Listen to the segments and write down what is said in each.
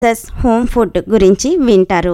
plus home food గురించి వింటారు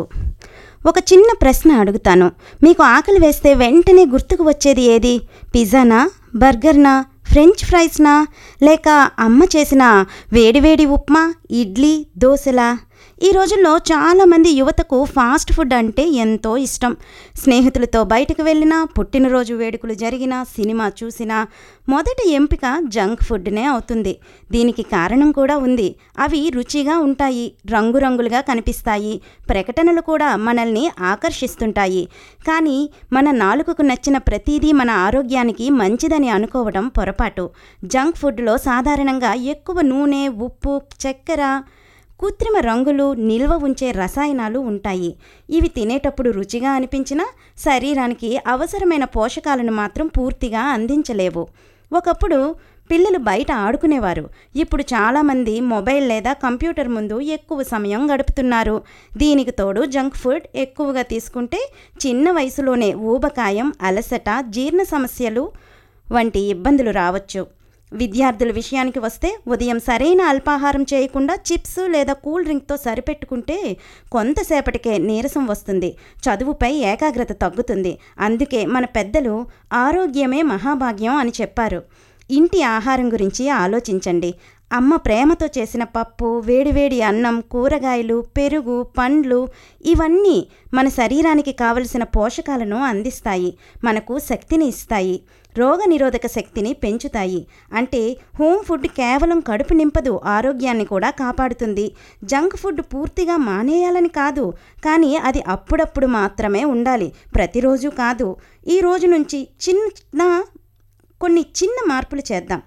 ఒక చిన్న ప్రశ్న అడుగుతాను మీకు ఆకలి వేస్తే వెంటనే గుర్తుకు వచ్చేది ఏది పిజ్జానా బర్గర్నా ఫ్రెంచ్ ఫ్రైస్నా లేక అమ్మ చేసిన వేడివేడి ఉప్మా ఇడ్లీ దోశలా ఈ రోజుల్లో చాలామంది యువతకు ఫాస్ట్ ఫుడ్ అంటే ఎంతో ఇష్టం స్నేహితులతో బయటకు వెళ్ళినా పుట్టినరోజు వేడుకలు జరిగినా సినిమా చూసినా మొదటి ఎంపిక జంక్ ఫుడ్నే అవుతుంది దీనికి కారణం కూడా ఉంది అవి రుచిగా ఉంటాయి రంగురంగులుగా కనిపిస్తాయి ప్రకటనలు కూడా మనల్ని ఆకర్షిస్తుంటాయి కానీ మన నాలుకకు నచ్చిన ప్రతిదీ మన ఆరోగ్యానికి మంచిదని అనుకోవడం పొరపాటు జంక్ ఫుడ్లో సాధారణంగా ఎక్కువ నూనె ఉప్పు చక్కెర కృత్రిమ రంగులు నిల్వ ఉంచే రసాయనాలు ఉంటాయి ఇవి తినేటప్పుడు రుచిగా అనిపించినా శరీరానికి అవసరమైన పోషకాలను మాత్రం పూర్తిగా అందించలేవు ఒకప్పుడు పిల్లలు బయట ఆడుకునేవారు ఇప్పుడు చాలామంది మొబైల్ లేదా కంప్యూటర్ ముందు ఎక్కువ సమయం గడుపుతున్నారు దీనికి తోడు జంక్ ఫుడ్ ఎక్కువగా తీసుకుంటే చిన్న వయసులోనే ఊబకాయం అలసట జీర్ణ సమస్యలు వంటి ఇబ్బందులు రావచ్చు విద్యార్థుల విషయానికి వస్తే ఉదయం సరైన అల్పాహారం చేయకుండా చిప్స్ లేదా కూల్ డ్రింక్తో సరిపెట్టుకుంటే కొంతసేపటికే నీరసం వస్తుంది చదువుపై ఏకాగ్రత తగ్గుతుంది అందుకే మన పెద్దలు ఆరోగ్యమే మహాభాగ్యం అని చెప్పారు ఇంటి ఆహారం గురించి ఆలోచించండి అమ్మ ప్రేమతో చేసిన పప్పు వేడివేడి అన్నం కూరగాయలు పెరుగు పండ్లు ఇవన్నీ మన శరీరానికి కావలసిన పోషకాలను అందిస్తాయి మనకు శక్తిని ఇస్తాయి రోగనిరోధక శక్తిని పెంచుతాయి అంటే హోమ్ ఫుడ్ కేవలం కడుపు నింపదు ఆరోగ్యాన్ని కూడా కాపాడుతుంది జంక్ ఫుడ్ పూర్తిగా మానేయాలని కాదు కానీ అది అప్పుడప్పుడు మాత్రమే ఉండాలి ప్రతిరోజు కాదు ఈ రోజు నుంచి చిన్న కొన్ని చిన్న మార్పులు చేద్దాం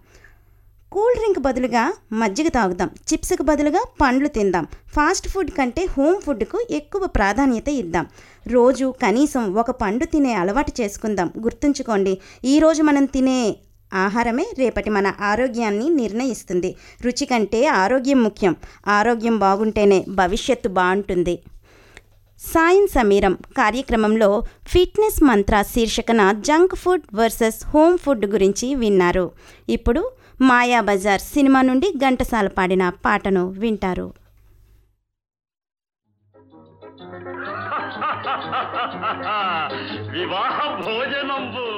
కూల్ డ్రింక్ బదులుగా మజ్జిగ తాగుదాం చిప్స్కి బదులుగా పండ్లు తిందాం ఫాస్ట్ ఫుడ్ కంటే హోమ్ ఫుడ్కు ఎక్కువ ప్రాధాన్యత ఇద్దాం రోజు కనీసం ఒక పండు తినే అలవాటు చేసుకుందాం గుర్తుంచుకోండి ఈరోజు మనం తినే ఆహారమే రేపటి మన ఆరోగ్యాన్ని నిర్ణయిస్తుంది రుచి కంటే ఆరోగ్యం ముఖ్యం ఆరోగ్యం బాగుంటేనే భవిష్యత్తు బాగుంటుంది సాయం సమీరం కార్యక్రమంలో ఫిట్నెస్ మంత్ర శీర్షికన junk food versus home food గురించి విన్నారు ఇప్పుడు మాయా బజార్ సినిమా నుండి ఘంటసాల పాడిన పాటను వింటారు వివాహ భోజనంబు